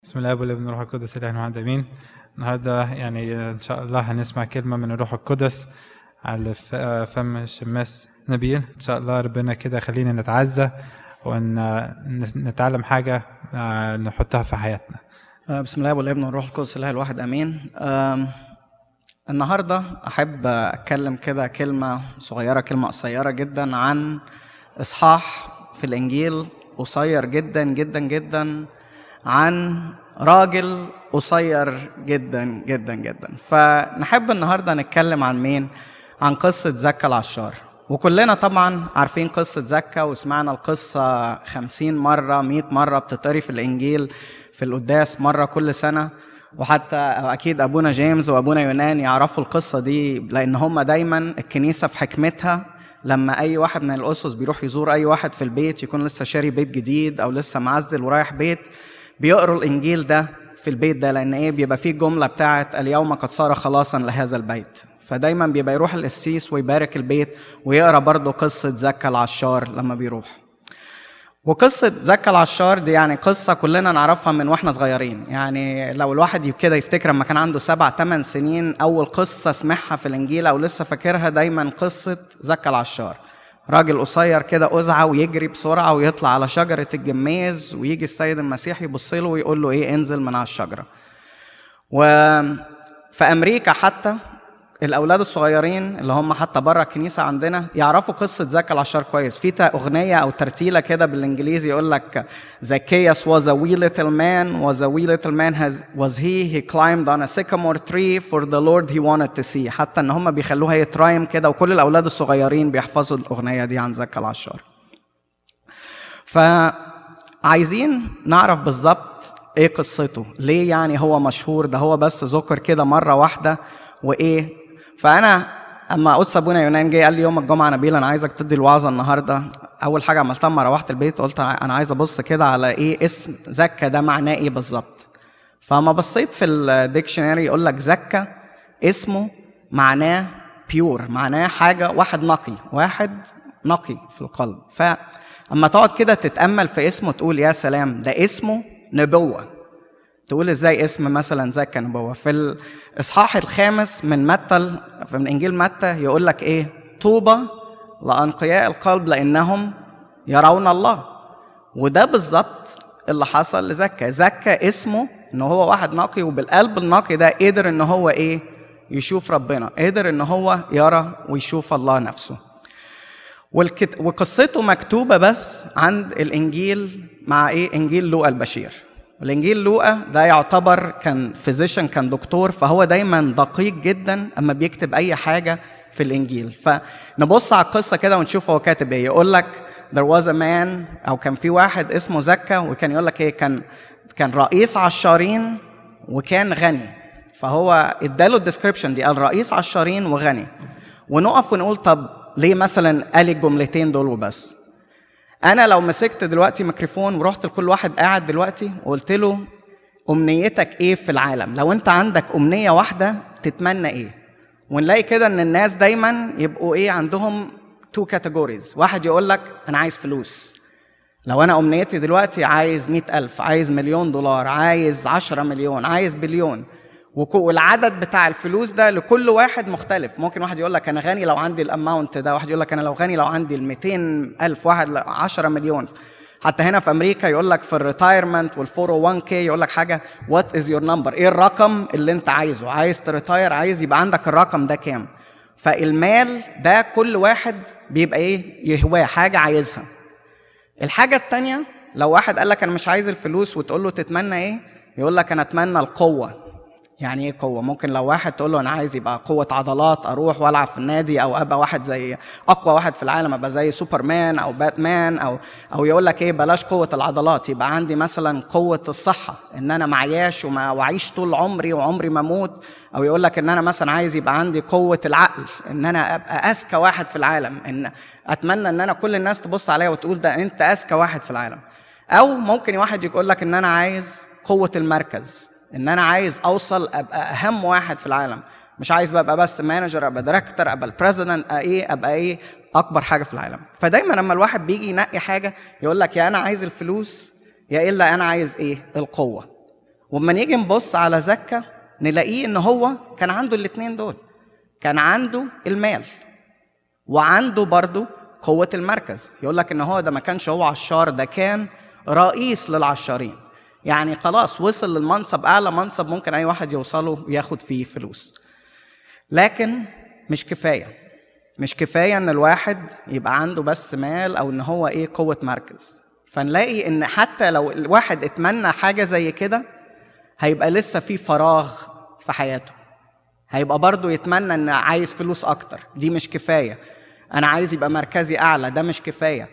بسم الله والابن والروح القدس الاله واحد امين النهارده يعني ان شاء الله هنسمع كلمه من الروح القدس على ف- فم الشماس نبيل ان شاء الله ربنا كده خلينا نتعزى ونتعلم حاجه آه، نحطها في حياتنا آه، بسم الله والابن والروح القدس الله الواحد امين آم، النهارده احب اتكلم كده كلمه صغيره كلمه قصيره جدا عن اصحاح في الانجيل قصير جدا جدا جدا عن راجل قصير جدا جدا جدا فنحب النهارده نتكلم عن مين عن قصه زكا العشار وكلنا طبعا عارفين قصة زكا وسمعنا القصة خمسين مرة مئة مرة بتتقري في الإنجيل في القداس مرة كل سنة وحتى أكيد أبونا جيمس وأبونا يونان يعرفوا القصة دي لأن هم دايما الكنيسة في حكمتها لما أي واحد من الأسس بيروح يزور أي واحد في البيت يكون لسه شاري بيت جديد أو لسه معزل ورايح بيت بيقروا الإنجيل ده في البيت ده لأن إيه بيبقى فيه الجملة بتاعت اليوم قد صار خلاصا لهذا البيت فدايما بيبقى يروح القسيس ويبارك البيت ويقرا برضه قصه زكا العشار لما بيروح وقصة زكا العشار دي يعني قصة كلنا نعرفها من واحنا صغيرين يعني لو الواحد كده يفتكر لما كان عنده سبع ثمان سنين أول قصة سمعها في الإنجيل أو لسه فاكرها دايما قصة زكا العشار راجل قصير كده أزعة ويجري بسرعة ويطلع على شجرة الجميز ويجي السيد المسيح يبص له ويقول له إيه انزل من على الشجرة وفي أمريكا حتى الاولاد الصغيرين اللي هم حتى بره الكنيسه عندنا يعرفوا قصه زكا العشار كويس في تا- اغنيه او ترتيله كده بالانجليزي يقول لك Zacchaeus was a wee little man was a wee little man has was he he climbed on a sycamore tree for the Lord he wanted to see حتى ان هم بيخلوها يترايم كده وكل الاولاد الصغيرين بيحفظوا الاغنيه دي عن زكا العشار فعايزين نعرف بالظبط ايه قصته ليه يعني هو مشهور ده هو بس ذكر كده مره واحده وايه فانا اما قدس ابونا يونان جه قال لي يوم الجمعه نبيل انا عايزك تدي الوعظه النهارده اول حاجه عملتها لما روحت البيت قلت انا عايز ابص كده على ايه اسم زكا ده معناه ايه بالظبط فما بصيت في الديكشنري يقول لك زكا اسمه معناه بيور معناه حاجه واحد نقي واحد نقي في القلب فاما تقعد كده تتامل في اسمه تقول يا سلام ده اسمه نبوه تقول ازاي اسم مثلا زكا نبوه في الاصحاح الخامس من متى من انجيل متى يقول لك ايه طوبى لانقياء القلب لانهم يرون الله وده بالظبط اللي حصل لزكا زكا اسمه ان هو واحد نقي وبالقلب النقي ده قدر ان هو ايه يشوف ربنا قدر ان هو يرى ويشوف الله نفسه والكت... وقصته مكتوبه بس عند الانجيل مع ايه انجيل لوقا البشير والانجيل لوقا ده يعتبر كان فيزيشن كان دكتور فهو دايما دقيق جدا اما بيكتب اي حاجه في الانجيل فنبص على القصه كده ونشوف هو كاتب ايه يقول لك there was a man او كان في واحد اسمه زكا وكان يقول لك ايه كان كان رئيس عشارين وكان غني فهو اداله الديسكربشن دي قال رئيس عشارين وغني ونقف ونقول طب ليه مثلا قال الجملتين دول وبس انا لو مسكت دلوقتي ميكروفون ورحت لكل واحد قاعد دلوقتي وقلت له امنيتك ايه في العالم لو انت عندك امنيه واحده تتمنى ايه ونلاقي كده ان الناس دايما يبقوا ايه عندهم تو كاتيجوريز واحد يقول لك انا عايز فلوس لو انا امنيتي دلوقتي عايز مئة ألف عايز مليون دولار عايز عشرة مليون عايز بليون وكو- والعدد بتاع الفلوس ده لكل واحد مختلف ممكن واحد يقول لك انا غني لو عندي الاماونت ده واحد يقول لك انا لو غني لو عندي ال 200 الف واحد ل 10 مليون حتى هنا في امريكا يقول لك في الريتايرمنت وال 401 كي يقول لك حاجه وات از يور نمبر ايه الرقم اللي انت عايزه عايز تريتاير عايز يبقى عندك الرقم ده كام فالمال ده كل واحد بيبقى ايه يهواه حاجه عايزها الحاجة التانية لو واحد قال لك أنا مش عايز الفلوس وتقول له تتمنى إيه؟ يقول لك أنا أتمنى القوة. يعني إيه قوة؟ ممكن لو واحد تقول له أنا عايز يبقى قوة عضلات أروح وألعب في النادي أو أبقى واحد زي أقوى واحد في العالم أبقى زي سوبرمان أو باتمان أو أو يقول لك إيه بلاش قوة العضلات يبقى عندي مثلا قوة الصحة إن أنا معياش وما وأعيش طول عمري وعمري ما أموت أو يقول لك إن أنا مثلا عايز يبقى عندي قوة العقل إن أنا أبقى أذكى واحد في العالم إن أتمنى إن أنا كل الناس تبص عليا وتقول ده أنت أذكى واحد في العالم او ممكن واحد يقول لك ان انا عايز قوه المركز ان انا عايز اوصل ابقى اهم واحد في العالم مش عايز بقى ابقى بس مانجر ابقى دايركتور ابقى البريزيدنت ايه ابقى ايه اكبر حاجه في العالم فدايما لما الواحد بيجي ينقي حاجه يقول لك يا انا عايز الفلوس يا الا انا عايز ايه القوه وما نيجي نبص على زكا نلاقيه ان هو كان عنده الاتنين دول كان عنده المال وعنده برضه قوة المركز يقول لك ان هو ده ما كانش هو عشار ده كان رئيس للعشارين يعني خلاص وصل للمنصب اعلى منصب ممكن اي واحد يوصله وياخد فيه فلوس لكن مش كفايه مش كفايه ان الواحد يبقى عنده بس مال او ان هو ايه قوه مركز فنلاقي ان حتى لو الواحد اتمنى حاجه زي كده هيبقى لسه في فراغ في حياته هيبقى برضه يتمنى ان عايز فلوس اكتر دي مش كفايه انا عايز يبقى مركزي اعلى ده مش كفايه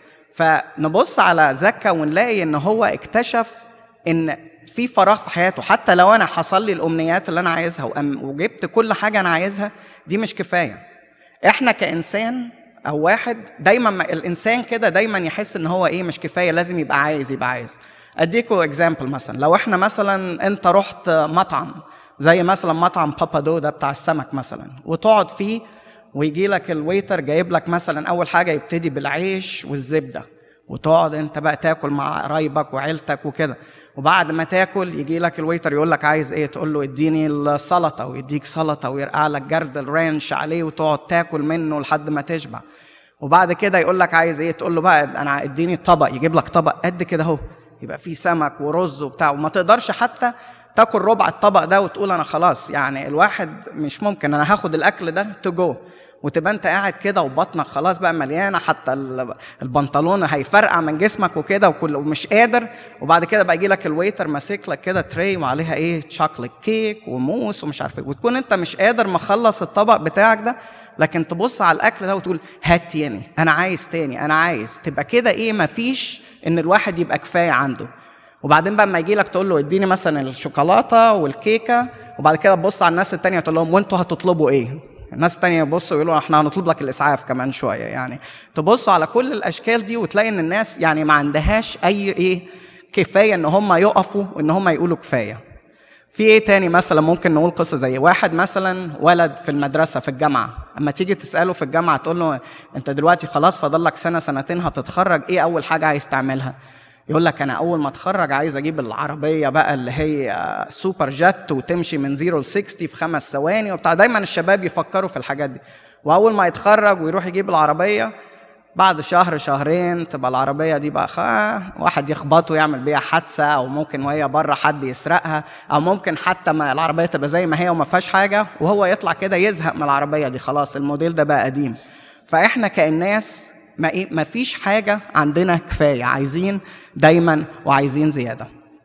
فنبص على زكا ونلاقي ان هو اكتشف ان في فراغ في حياته حتى لو انا حصل لي الامنيات اللي انا عايزها وأم- وجبت كل حاجه انا عايزها دي مش كفايه احنا كانسان او واحد دايما ما- الانسان كده دايما يحس ان هو ايه مش كفايه لازم يبقى عايز يبقى عايز اديكوا اكزامبل مثلا لو احنا مثلا انت رحت مطعم زي مثلا مطعم بابا دو ده بتاع السمك مثلا وتقعد فيه ويجي لك الويتر جايب لك مثلا اول حاجه يبتدي بالعيش والزبده وتقعد انت بقى تاكل مع قرايبك وعيلتك وكده وبعد ما تاكل يجي لك الويتر يقول لك عايز ايه تقول له اديني السلطه ويديك سلطه ويرقع لك جرد الرانش عليه وتقعد تاكل منه لحد ما تشبع وبعد كده يقول لك عايز ايه تقول له بقى انا اديني طبق يجيب لك طبق قد كده اهو يبقى فيه سمك ورز وبتاع وما تقدرش حتى تاكل ربع الطبق ده وتقول انا خلاص يعني الواحد مش ممكن انا هاخد الاكل ده تو جو وتبقى انت قاعد كده وبطنك خلاص بقى مليانه حتى ال- البنطلون هيفرقع من جسمك وكده وكل ومش قادر وبعد كده بقى يجي لك الويتر ماسك لك كده تري وعليها ايه شوكليت كيك وموس ومش عارف ايه وتكون انت مش قادر مخلص الطبق بتاعك ده لكن تبص على الاكل ده وتقول هات تاني انا عايز تاني انا عايز تبقى كده ايه مفيش ان الواحد يبقى كفايه عنده وبعدين بقى اما يجي لك تقول له اديني مثلا الشوكولاته والكيكه وبعد كده تبص على الناس التانية تقول لهم وانتوا هتطلبوا ايه؟ الناس التانية يبصوا يقولوا احنا هنطلب لك الاسعاف كمان شويه يعني تبصوا على كل الاشكال دي وتلاقي ان الناس يعني ما عندهاش اي ايه كفايه ان هم يقفوا وان هم يقولوا كفايه. في ايه تاني مثلا ممكن نقول قصه زي واحد مثلا ولد في المدرسه في الجامعه اما تيجي تساله في الجامعه تقول له انت دلوقتي خلاص فاضل لك سنه سنتين هتتخرج ايه اول حاجه عايز تعملها يقول لك انا اول ما اتخرج عايز اجيب العربيه بقى اللي هي سوبر جت وتمشي من 0 ل 60 في خمس ثواني وبتاع دايما الشباب يفكروا في الحاجات دي واول ما يتخرج ويروح يجيب العربيه بعد شهر شهرين تبقى العربيه دي بقى خ... واحد يخبطه يعمل بيها حادثه او ممكن وهي بره حد يسرقها او ممكن حتى ما العربيه تبقى زي ما هي وما فيهاش حاجه وهو يطلع كده يزهق من العربيه دي خلاص الموديل ده بقى قديم فاحنا كالناس ما إيه ما فيش حاجه عندنا كفايه عايزين دايما وعايزين زياده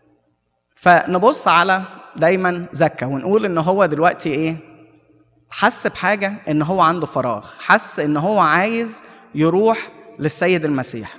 فنبص على دايما زكا ونقول ان هو دلوقتي ايه حس بحاجه ان هو عنده فراغ حس ان هو عايز يروح للسيد المسيح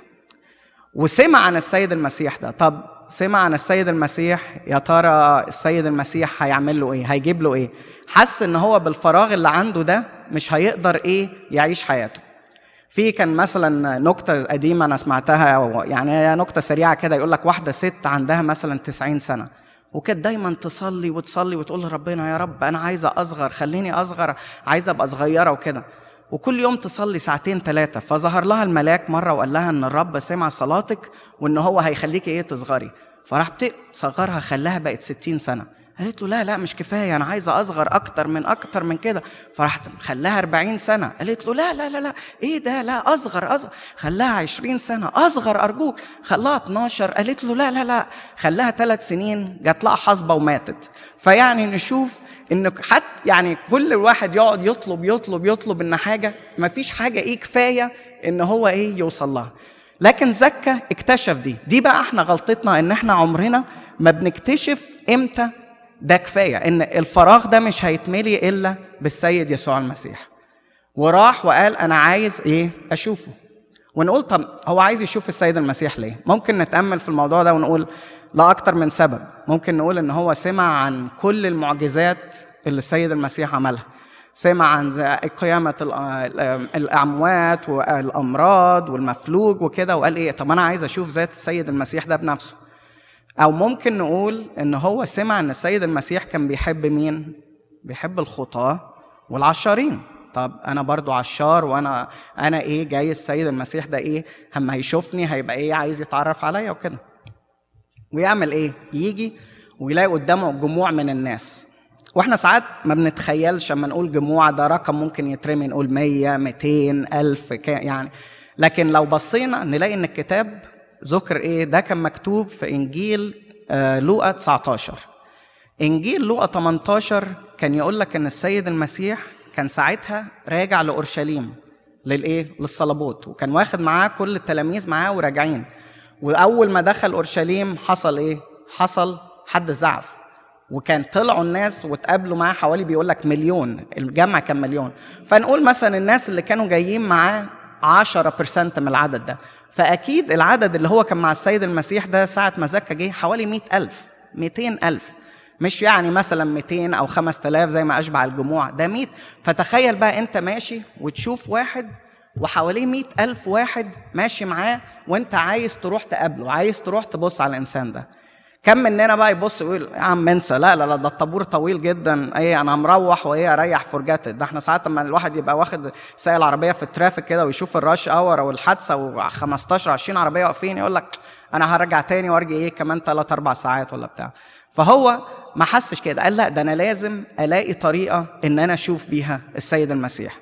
وسمع عن السيد المسيح ده طب سمع عن السيد المسيح يا ترى السيد المسيح هيعمل له ايه هيجيب له ايه حس ان هو بالفراغ اللي عنده ده مش هيقدر ايه يعيش حياته في كان مثلا نكتة قديمة أنا سمعتها يعني هي نكتة سريعة كده يقول لك واحدة ست عندها مثلا 90 سنة وكانت دايما تصلي وتصلي وتقول لربنا يا رب أنا عايزة أصغر خليني أصغر عايزة أبقى صغيرة وكده وكل يوم تصلي ساعتين ثلاثة فظهر لها الملاك مرة وقال لها إن الرب سمع صلاتك وإن هو هيخليكي إيه تصغري فراح بت- صغرها خلاها بقت 60 سنة قالت له لا لا مش كفايه انا عايزه اصغر اكتر من اكتر من كده فراحت خلاها 40 سنه قالت له لا لا لا لا ايه ده لا اصغر اصغر خلاها 20 سنه اصغر ارجوك خلاها 12 قالت له لا لا لا خلاها ثلاث سنين جات لها حصبه وماتت فيعني نشوف ان حتى يعني كل واحد يقعد يطلب يطلب يطلب ان حاجه ما فيش حاجه ايه كفايه ان هو ايه يوصل لها لكن زكا اكتشف دي دي بقى احنا غلطتنا ان احنا عمرنا ما بنكتشف امتى ده كفايه ان الفراغ ده مش هيتملي الا بالسيد يسوع المسيح وراح وقال انا عايز ايه اشوفه ونقول طب هو عايز يشوف السيد المسيح ليه ممكن نتامل في الموضوع ده ونقول لا اكتر من سبب ممكن نقول ان هو سمع عن كل المعجزات اللي السيد المسيح عملها سمع عن زي قيامة الأ- الأموات والأمراض والمفلوج وكده وقال إيه طب أنا عايز أشوف ذات السيد المسيح ده بنفسه أو ممكن نقول إن هو سمع إن السيد المسيح كان بيحب مين؟ بيحب الخطاة والعشارين طب أنا برضو عشار وأنا أنا إيه جاي السيد المسيح ده إيه؟ أما هيشوفني هيبقى إيه عايز يتعرف عليا وكده ويعمل إيه؟ يجي ويلاقي قدامه جموع من الناس واحنا ساعات ما بنتخيلش اما نقول جموع ده رقم ممكن يترمي نقول 100 200 ألف يعني لكن لو بصينا نلاقي ان الكتاب ذكر ايه ده كان مكتوب في انجيل آه لوقا 19 انجيل لوقا 18 كان يقول لك ان السيد المسيح كان ساعتها راجع لاورشليم للايه للصلبوت وكان واخد معاه كل التلاميذ معاه وراجعين واول ما دخل اورشليم حصل ايه حصل حد زعف وكان طلعوا الناس واتقابلوا معاه حوالي بيقول لك مليون الجمع كان مليون فنقول مثلا الناس اللي كانوا جايين معاه 10% من العدد ده فأكيد العدد اللي هو كان مع السيد المسيح ده ساعة ما زكى جه حوالي 100 ألف 200 ألف مش يعني مثلا 200 أو 5000 زي ما أشبع الجموع ده 100 فتخيل بقى أنت ماشي وتشوف واحد وحواليه مئة ألف واحد ماشي معاه وانت عايز تروح تقابله عايز تروح تبص على الإنسان ده كم مننا بقى يبص يقول يا عم انسى لا لا لا ده الطابور طويل جدا ايه انا مروح وايه اريح فرجتي ده احنا ساعات لما الواحد يبقى واخد سايق العربيه في الترافيك كده ويشوف الراش اور او الحادثه و15 20 عربيه واقفين يقول لك انا هرجع تاني وارجع ايه كمان 3 4 ساعات ولا بتاع فهو ما حسش كده قال لا ده انا لازم الاقي طريقه ان انا اشوف بيها السيد المسيح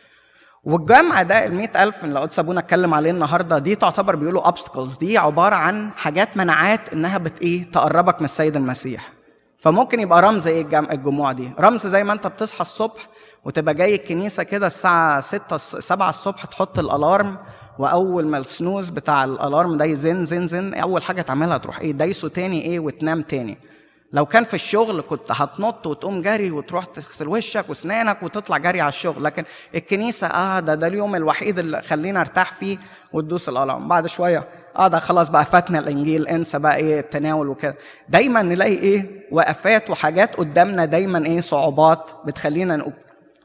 والجمع ده ال ألف اللي قدس ابونا اتكلم عليه النهارده دي تعتبر بيقولوا obstacles دي عباره عن حاجات مناعات انها بت ايه تقربك من السيد المسيح فممكن يبقى رمز ايه الجم... الجموع دي رمز زي ما انت بتصحى الصبح وتبقى جاي الكنيسه كده الساعه 6 7 الصبح تحط الالارم واول ما السنوز بتاع الالارم ده يزن زن زن اول حاجه تعملها تروح ايه دايسه تاني ايه وتنام تاني لو كان في الشغل كنت هتنط وتقوم جري وتروح تغسل وشك واسنانك وتطلع جري على الشغل لكن الكنيسه اه ده ده اليوم الوحيد اللي خلينا ارتاح فيه وتدوس الالارم بعد شويه اه ده خلاص بقى فاتنا الانجيل انسى بقى ايه التناول وكده دايما نلاقي ايه وقفات وحاجات قدامنا دايما ايه صعوبات بتخلينا نقول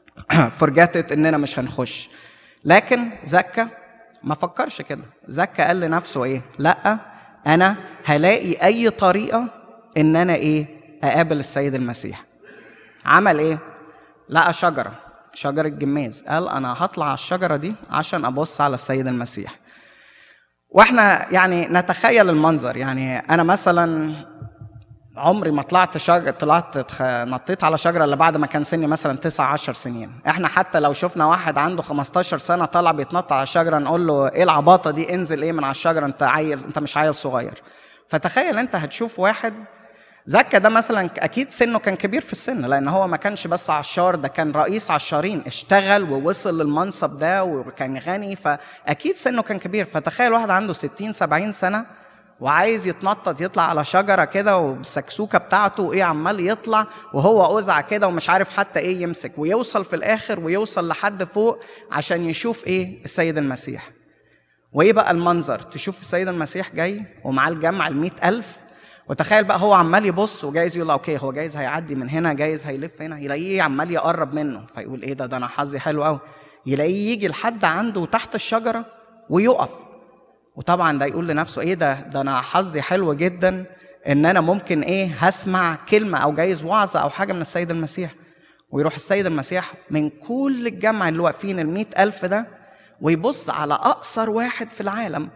فرجتت اننا مش هنخش لكن زكا ما فكرش كده زكا قال لنفسه ايه لا انا هلاقي اي طريقه ان انا ايه اقابل السيد المسيح عمل ايه لقى شجره شجره جميز قال انا هطلع على الشجره دي عشان ابص على السيد المسيح واحنا يعني نتخيل المنظر يعني انا مثلا عمري ما طلعت شجر طلعت نطيت على شجره الا بعد ما كان سني مثلا 9 10 سنين احنا حتى لو شفنا واحد عنده 15 سنه طالع بيتنطط على الشجره نقول له ايه العباطه دي انزل ايه من على الشجره انت عيل انت مش عيل صغير فتخيل انت هتشوف واحد زكا ده مثلا اكيد سنه كان كبير في السن لان هو ما كانش بس عشار ده كان رئيس عشارين اشتغل ووصل للمنصب ده وكان غني فاكيد سنه كان كبير فتخيل واحد عنده 60 70 سنه وعايز يتنطط يطلع على شجره كده وبالسكسوكه بتاعته وايه عمال يطلع وهو اوزع كده ومش عارف حتى ايه يمسك ويوصل في الاخر ويوصل لحد فوق عشان يشوف ايه السيد المسيح وايه بقى المنظر تشوف السيد المسيح جاي ومعاه الجمع المئة ألف وتخيل بقى هو عمال يبص وجايز يقول اوكي هو جايز هيعدي من هنا جايز هيلف هنا يلاقيه عمال يقرب منه فيقول ايه ده ده انا حظي حلو قوي يلاقيه يجي لحد عنده تحت الشجره ويقف وطبعا ده يقول لنفسه ايه ده ده انا حظي حلو جدا ان انا ممكن ايه هسمع كلمه او جايز وعظه او حاجه من السيد المسيح ويروح السيد المسيح من كل الجمع اللي واقفين المئة ألف ده ويبص على أقصر واحد في العالم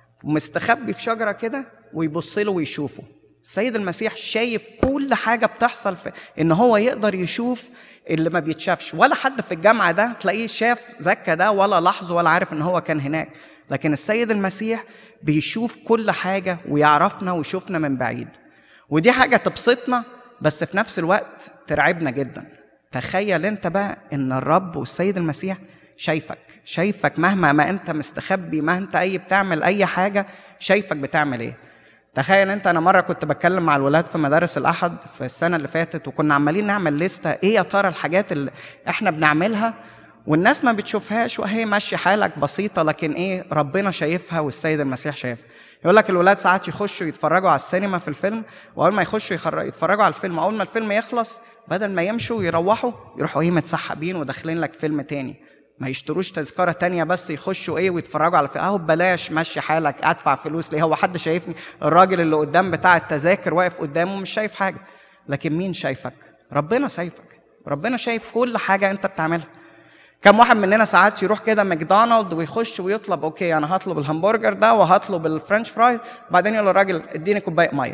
مستخبي في شجرة كده ويبص له ويشوفه السيد المسيح شايف كل حاجه بتحصل في ان هو يقدر يشوف اللي ما بيتشافش ولا حد في الجامعه ده تلاقيه شاف زكا ده ولا لاحظه ولا عارف ان هو كان هناك لكن السيد المسيح بيشوف كل حاجه ويعرفنا ويشوفنا من بعيد ودي حاجه تبسطنا بس في نفس الوقت ترعبنا جدا تخيل انت بقى ان الرب والسيد المسيح شايفك شايفك مهما ما انت مستخبي ما انت اي بتعمل اي حاجه شايفك بتعمل ايه تخيل انت انا مره كنت بتكلم مع الولاد في مدارس الاحد في السنه اللي فاتت وكنا عمالين نعمل لستة ايه يا ترى الحاجات اللي احنا بنعملها والناس ما بتشوفهاش وهي ماشيه حالك بسيطه لكن ايه ربنا شايفها والسيد المسيح شايفها يقول لك الولاد ساعات يخشوا يتفرجوا على السينما في الفيلم واول ما يخشوا يتفرجوا على الفيلم اول ما الفيلم يخلص بدل ما يمشوا ويروحوا يروحوا ايه متسحبين وداخلين لك فيلم تاني ما يشتروش تذكرة تانية بس يخشوا ايه ويتفرجوا على اهو ببلاش مشي حالك ادفع فلوس ليه هو حد شايفني الراجل اللي قدام بتاع التذاكر واقف قدامه مش شايف حاجة لكن مين شايفك ربنا شايفك ربنا شايف كل حاجة انت بتعملها كم واحد مننا ساعات يروح كده ماكدونالد ويخش ويطلب اوكي انا هطلب الهمبرجر ده وهطلب الفرنش فرايز وبعدين يقول للراجل اديني كوبايه ميه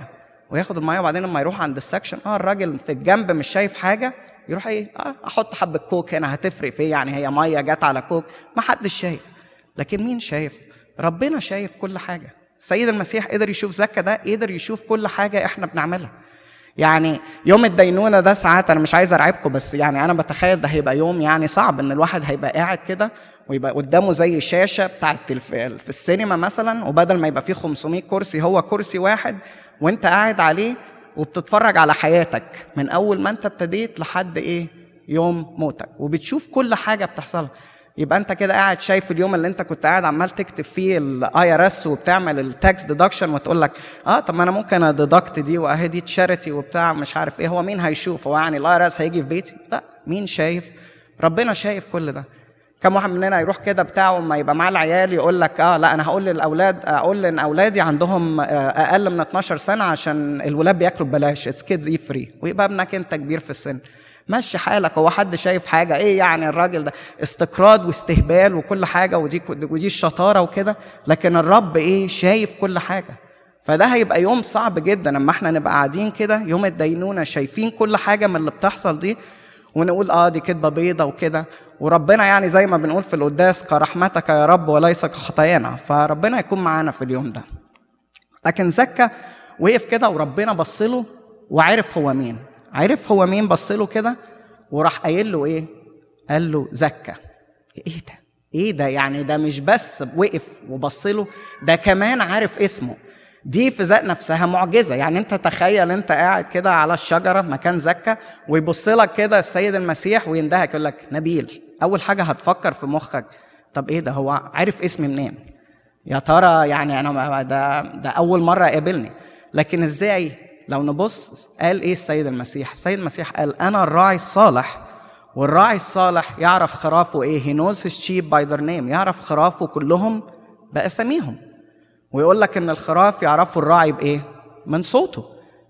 وياخد الميه وبعدين لما يروح عند السكشن اه الراجل في الجنب مش شايف حاجه يروح ايه اه احط حبه كوك هنا هتفرق في إيه؟ يعني هي ميه جت على كوك ما حدش شايف لكن مين شايف ربنا شايف كل حاجه السيد المسيح قدر يشوف زكا ده قدر يشوف كل حاجه احنا بنعملها يعني يوم الدينونة ده ساعات أنا مش عايز أرعبكم بس يعني أنا بتخيل ده هيبقى يوم يعني صعب إن الواحد هيبقى قاعد كده ويبقى قدامه زي شاشة بتاعت الف- في السينما مثلا وبدل ما يبقى فيه 500 كرسي هو كرسي واحد وأنت قاعد عليه وبتتفرج على حياتك من أول ما أنت ابتديت لحد إيه يوم موتك وبتشوف كل حاجة بتحصل يبقى انت كده قاعد شايف اليوم اللي انت كنت قاعد عمال تكتب فيه الاي ار اس وبتعمل التاكس ديدكشن وتقول لك اه طب ما انا ممكن اديدكت دي واهي دي تشاريتي وبتاع مش عارف ايه هو مين هيشوف هو يعني الاي ار اس هيجي في بيتي لا مين شايف ربنا شايف كل ده كم واحد مننا يروح كده بتاعه ما يبقى معاه العيال يقول لك اه لا انا هقول للاولاد اقول ان اولادي عندهم آه، اقل من 12 سنه عشان الولاد بياكلوا ببلاش اتس كيدز اي فري ويبقى ابنك انت كبير في السن مشي حالك هو حد شايف حاجه ايه يعني الراجل ده استقراض واستهبال وكل حاجه ودي ودي الشطاره وكده لكن الرب ايه شايف كل حاجه فده هيبقى يوم صعب جدا لما احنا نبقى قاعدين كده يوم الدينونه شايفين كل حاجه من اللي بتحصل دي ونقول اه دي كدبه بيضه وكده وربنا يعني زي ما بنقول في القداس كرحمتك يا رب وليس كخطايانا فربنا يكون معانا في اليوم ده لكن زكا وقف كده وربنا بص له وعرف هو مين عرف هو مين بص له كده وراح قايل له ايه قال له زكا ايه ده ايه ده يعني ده مش بس وقف وبص له ده كمان عارف اسمه دي في ذات نفسها معجزه يعني انت تخيل انت قاعد كده على الشجره مكان زكا ويبص لك كده السيد المسيح ويندهك يقول لك نبيل اول حاجه هتفكر في مخك طب ايه ده هو عارف اسمي منين يا ترى يعني انا ما- ده ده اول مره يقابلني لكن ازاي لو نبص قال ايه السيد المسيح السيد المسيح قال انا الراعي الصالح والراعي الصالح يعرف خرافه ايه he knows his sheep by their name يعرف خرافه كلهم باساميهم ويقول لك ان الخراف يعرفوا الراعي بايه من صوته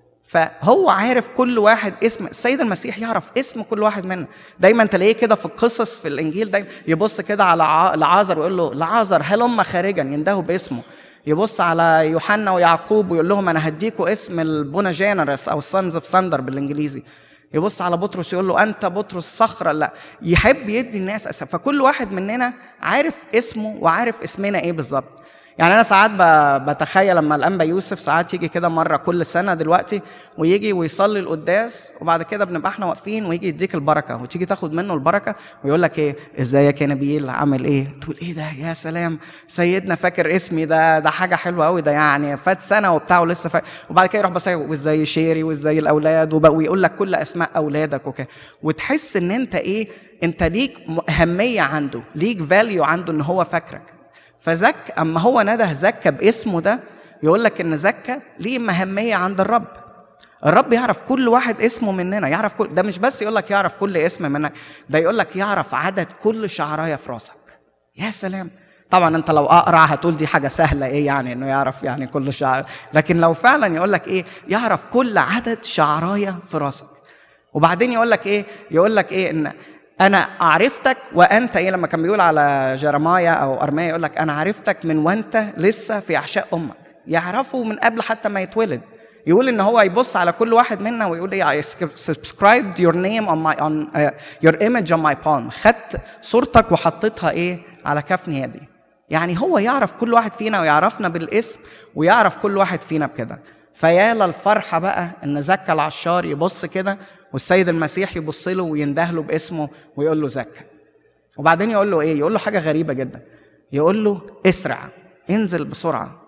فهو عارف كل واحد اسم السيد المسيح يعرف اسم كل واحد منا دايما تلاقيه كده في القصص في الانجيل دايما يبص كده على ع- لعازر ويقول له لعازر هلم خارجا يندهوا باسمه يبص على يوحنا ويعقوب ويقول لهم انا هديكوا اسم البونا جينرس او سانز اوف ثاندر بالانجليزي يبص على بطرس يقول له انت بطرس صخره لا يحب يدي الناس اسم فكل واحد مننا عارف اسمه وعارف اسمنا ايه بالظبط يعني انا ساعات ب- بتخيل لما الانبا يوسف ساعات يجي كده مره كل سنه دلوقتي ويجي ويصلي القداس وبعد كده بنبقى احنا واقفين ويجي يديك البركه وتيجي تاخد منه البركه ويقول لك ايه ازيك يا نبيل عامل ايه تقول ايه ده يا سلام سيدنا فاكر اسمي ده ده حاجه حلوه قوي ده يعني فات سنه وبتاع ولسه فاكر وبعد كده يروح بس وازاي شيري وازاي الاولاد وبقى ويقول لك كل اسماء اولادك وكده وتحس ان انت ايه انت ليك اهميه عنده ليك فاليو عنده ان هو فاكرك فزك اما هو نده زكا باسمه ده يقول لك ان زكا ليه مهميه عند الرب الرب يعرف كل واحد اسمه مننا يعرف كل ده مش بس يقول لك يعرف كل اسم منك ده يقول لك يعرف عدد كل شعرايه في راسك يا سلام طبعا انت لو اقرع هتقول دي حاجه سهله ايه يعني انه يعرف يعني كل شعر لكن لو فعلا يقول لك ايه يعرف كل عدد شعرايه في راسك وبعدين يقول لك ايه يقول لك ايه ان انا عرفتك وانت ايه لما كان بيقول على جرمايا او ارميا يقول لك انا عرفتك من وانت لسه في احشاء امك يعرفه من قبل حتى ما يتولد يقول ان هو يبص على كل واحد منا ويقول ايه I subscribed your name on my on uh, your image on my palm خدت صورتك وحطيتها ايه على كفن يدي يعني هو يعرف كل واحد فينا ويعرفنا بالاسم ويعرف كل واحد فينا بكده فيا للفرحة بقى إن زكا العشار يبص كده والسيد المسيح يبص له وينده له باسمه ويقول له زكا وبعدين يقول له إيه؟ يقول له حاجة غريبة جدا يقول له اسرع انزل بسرعة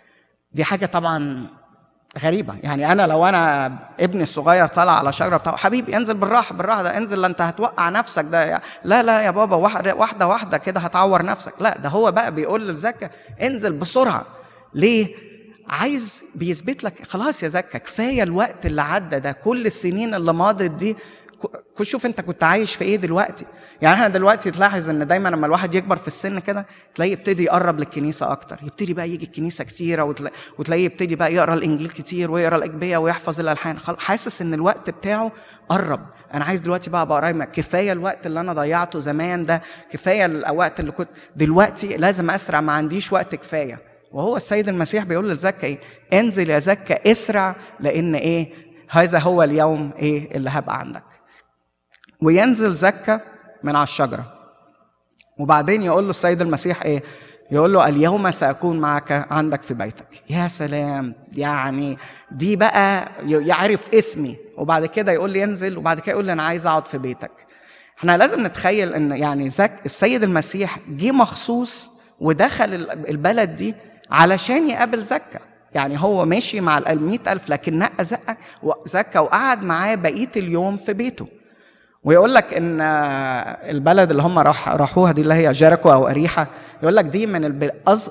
دي حاجة طبعا غريبة يعني أنا لو أنا ابني الصغير طالع على شجرة بتاع حبيبي انزل بالراحة بالراحة ده انزل لا أنت هتوقع نفسك ده لا لا يا بابا واحدة واحدة واحدة كده هتعور نفسك لا ده هو بقى بيقول للزكا انزل بسرعة ليه؟ عايز بيثبت لك خلاص يا زكا كفايه الوقت اللي عدى ده كل السنين اللي ماضت دي ك- شوف انت كنت عايش في ايه دلوقتي يعني احنا دلوقتي تلاحظ ان دايما لما الواحد يكبر في السن كده تلاقيه يبتدي يقرب للكنيسه اكتر يبتدي بقى يجي الكنيسه كتيره وتلا- وتلاقيه يبتدي بقى يقرا الانجيل كتير ويقرا الاجبيه ويحفظ الالحان خل- حاسس ان الوقت بتاعه قرب انا عايز دلوقتي بقى ابقى قريب كفايه الوقت اللي انا ضيعته زمان ده كفايه الوقت اللي كنت دلوقتي لازم اسرع ما عنديش وقت كفايه وهو السيد المسيح بيقول لزكا ايه انزل يا زكا اسرع لان ايه هذا هو اليوم ايه اللي هبقى عندك وينزل زكا من على الشجره وبعدين يقول له السيد المسيح ايه يقول له اليوم ساكون معك عندك في بيتك يا سلام يعني دي بقى يعرف اسمي وبعد كده يقول لي ينزل وبعد كده يقول لي انا عايز اقعد في بيتك احنا لازم نتخيل ان يعني زك السيد المسيح جه مخصوص ودخل البلد دي علشان يقابل زكا يعني هو ماشي مع المئة ألف لكن نقى زكا زكا وقعد معاه بقية اليوم في بيته ويقول لك ان البلد اللي هم راح راحوها دي اللي هي جيريكو او اريحه يقول لك دي من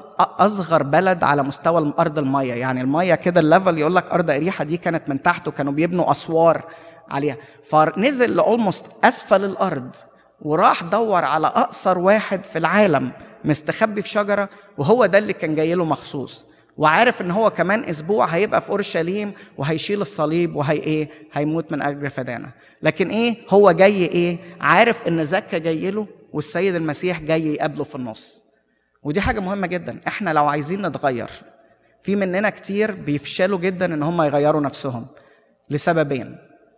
اصغر بلد على مستوى ارض الميه يعني الميه كده الليفل يقول لك ارض اريحه دي كانت من تحت وكانوا بيبنوا اسوار عليها فنزل لاولموست اسفل الارض وراح دور على اقصر واحد في العالم مستخبي في شجره وهو ده اللي كان جاي له مخصوص وعارف ان هو كمان اسبوع هيبقى في اورشليم وهيشيل الصليب وهي ايه هيموت من اجل فدانا لكن ايه هو جاي ايه عارف ان زكا جاي له والسيد المسيح جاي يقابله في النص ودي حاجه مهمه جدا احنا لو عايزين نتغير في مننا كتير بيفشلوا جدا ان هم يغيروا نفسهم لسببين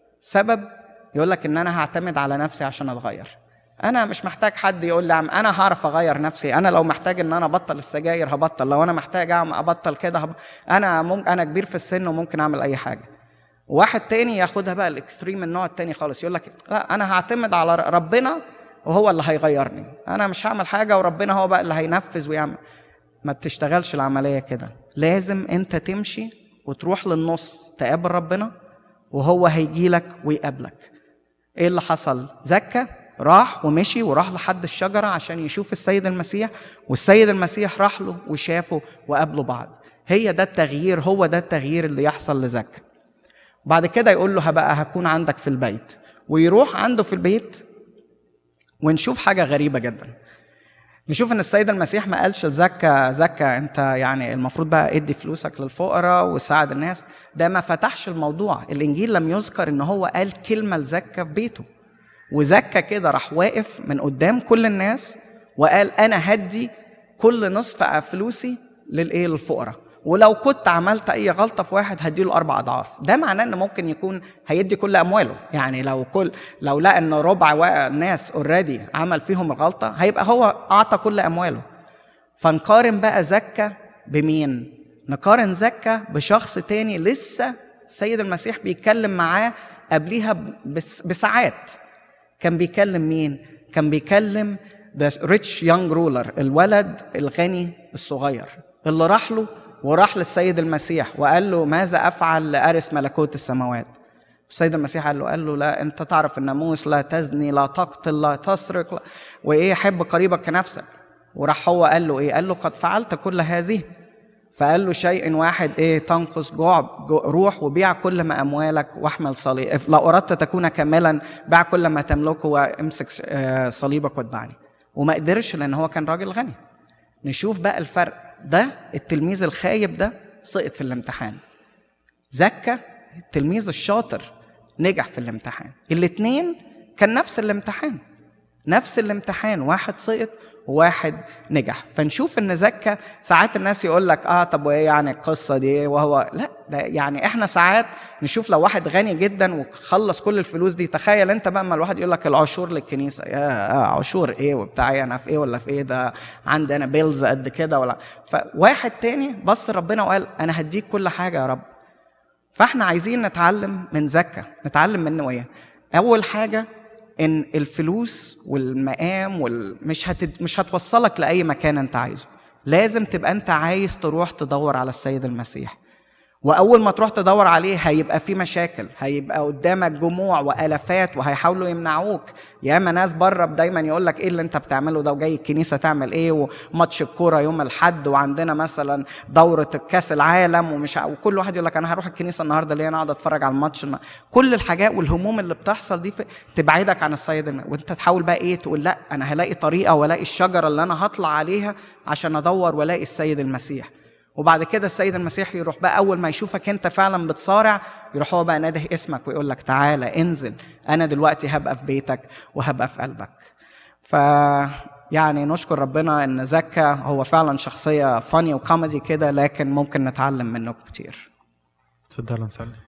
سبب يقول لك ان انا هعتمد على نفسي عشان اتغير انا مش محتاج حد يقول لي عم انا هعرف اغير نفسي انا لو محتاج ان انا ابطل السجاير هبطل لو انا محتاج ابطل كده هب... انا ممكن انا كبير في السن وممكن اعمل اي حاجه واحد تاني ياخدها بقى الاكستريم النوع التاني خالص يقول لك لا انا هعتمد على ربنا وهو اللي هيغيرني انا مش هعمل حاجه وربنا هو بقى اللي هينفذ ويعمل ما بتشتغلش العمليه كده لازم انت تمشي وتروح للنص تقابل ربنا وهو هيجي لك ويقابلك ايه اللي حصل زكى راح ومشي وراح لحد الشجره عشان يشوف السيد المسيح والسيد المسيح راح له وشافه وقابلوا بعض هي ده التغيير هو ده التغيير اللي يحصل لزكى بعد كده يقول له هبقى هكون عندك في البيت ويروح عنده في البيت ونشوف حاجه غريبه جدا نشوف ان السيد المسيح ما قالش لزكا زكا انت يعني المفروض بقى ادي فلوسك للفقراء وساعد الناس ده ما فتحش الموضوع الانجيل لم يذكر ان هو قال كلمه لزكا في بيته وزكا كده راح واقف من قدام كل الناس وقال انا هدي كل نصف فلوسي للايه للفقراء ولو كنت عملت اي غلطه في واحد هديله اربع اضعاف ده معناه ان ممكن يكون هيدي كل امواله يعني لو كل لو لقى ان ربع الناس اوريدي عمل فيهم الغلطه هيبقى هو اعطى كل امواله فنقارن بقى زكا بمين نقارن زكا بشخص تاني لسه السيد المسيح بيتكلم معاه قبليها بساعات كان بيكلم مين كان بيكلم ذا ريتش يونج رولر الولد الغني الصغير اللي راح له وراح للسيد المسيح وقال له ماذا افعل لارث ملكوت السماوات السيد المسيح قال له قال له لا انت تعرف الناموس لا تزني لا تقتل لا تسرق لا وايه حب قريبك كنفسك وراح هو قال له ايه قال له قد فعلت كل هذه فقال له شيء واحد ايه تنقص جوع روح وبيع كل ما اموالك واحمل صليب لو اردت تكون كاملا بيع كل ما تملكه وامسك صليبك واتبعني وما قدرش لان هو كان راجل غني نشوف بقى الفرق ده التلميذ الخايب ده سقط في الامتحان زكى التلميذ الشاطر نجح في الامتحان الاتنين كان نفس الامتحان نفس الامتحان واحد سقط وواحد نجح فنشوف ان زكا ساعات الناس يقول لك اه طب وايه يعني القصه دي وهو لا ده يعني احنا ساعات نشوف لو واحد غني جدا وخلص كل الفلوس دي تخيل انت بقى اما الواحد يقول لك العشور للكنيسه يا آه عشور ايه وبتاع انا في ايه ولا في ايه ده عندي انا بيلز قد كده ولا فواحد تاني بص ربنا وقال انا هديك كل حاجه يا رب فاحنا عايزين نتعلم من زكا نتعلم منه ايه اول حاجه ان الفلوس والمقام وال... مش هت... مش هتوصلك لاي مكان انت عايزه لازم تبقى انت عايز تروح تدور على السيد المسيح واول ما تروح تدور عليه هيبقى في مشاكل هيبقى قدامك جموع والافات وهيحاولوا يمنعوك ياما ناس بره دايما يقول لك ايه اللي انت بتعمله ده وجاي الكنيسه تعمل ايه وماتش الكوره يوم الاحد وعندنا مثلا دوره الكاس العالم ومش ع... وكل واحد يقول لك انا هروح الكنيسه النهارده ليه انا اقعد اتفرج على الماتش كل الحاجات والهموم اللي بتحصل دي في... تبعدك عن السيد الم... وانت تحاول بقى ايه تقول لا انا هلاقي طريقه والاقي الشجره اللي انا هطلع عليها عشان ادور والاقي السيد المسيح وبعد كده السيد المسيح يروح بقى اول ما يشوفك انت فعلا بتصارع يروح هو بقى ناده اسمك ويقول لك تعالى انزل انا دلوقتي هبقى في بيتك وهبقى في قلبك ف يعني نشكر ربنا ان زكا هو فعلا شخصيه فاني وكوميدي كده لكن ممكن نتعلم منه كتير تفضلوا نصلي